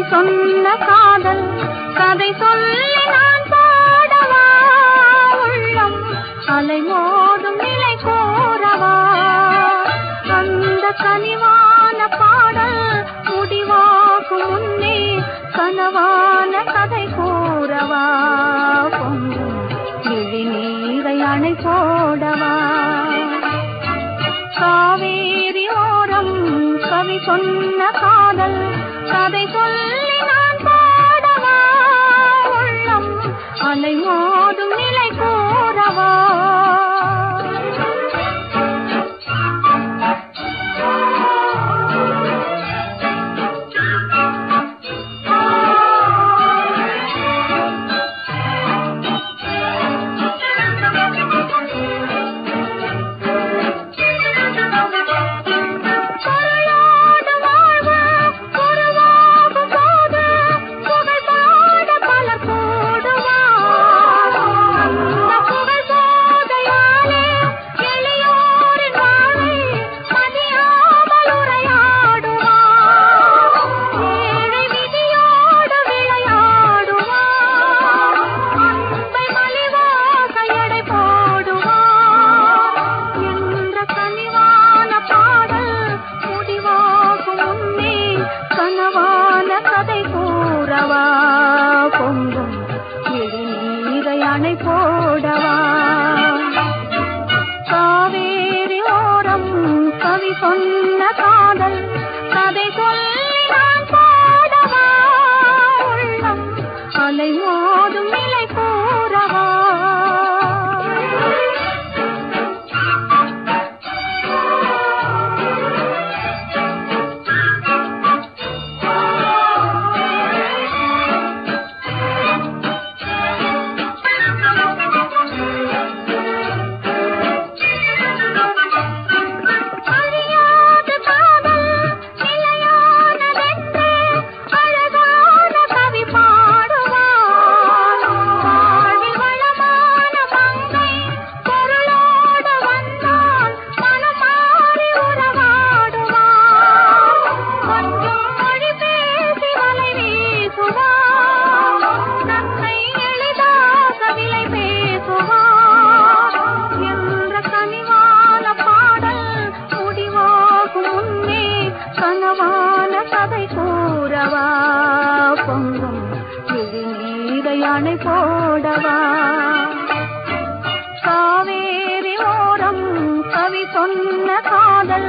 சொன்ன காதல் கதை சொல்லி நான் பாடவா உள்ளம் அலைமோதும் நிலை கோரவா அந்த கனிவான பாடல் முடிவாகும் முன்னே கனவான கதை கூறவா பொங்கும் விழி நீரை அணை போடவா காவேரி ஓரம் கவி சொன்ன காதல் கதை சொல்லி நான் பாடவா உள்ளம் அலை மோதும் நிலை கூறவா பொருளோடு வாழ்வு உருவாகும் போது புகழ் பாட பலர் கூடுவார். அந்த புகழ் போதையாலே எளியோரின் வாழ்வை மதியாமல் உரையாடுவார். ஏழை விதியோடு விளையாடுவார். அன்பை மலிவாக எடை போடுவார். என்ற கனிவான பாடல் முடிவாகும் முன்னே கனவான கதை கூறவா பொங்கும் விழி நீரை அணை போடவா காவேரி ஓரம் கவி சொன்ன காதல் கதை சொல்லி நான் பாடவா உள்ளம் அலை மோதும் நிலை கூறவா அறியாத காதல் நிலையானதென்று அழகான கவி பாடுவார். வாழ்வில் வளமான மங்கை பொருளோடு வந்தால் மனம் மாறி உறவாடுவார். கொஞ்சம் மொழி பேசி வலை வீசுவார். தன்னை எளிதாக விலை பேசுவார். என்ற கனிவான பாடல் முடிவாகும் முன்னே கனவான கதை கூறவா பொங்கும் விழி நீரை அணை போடவா காவேரி ஓரம் கவி சொன்ன காதல்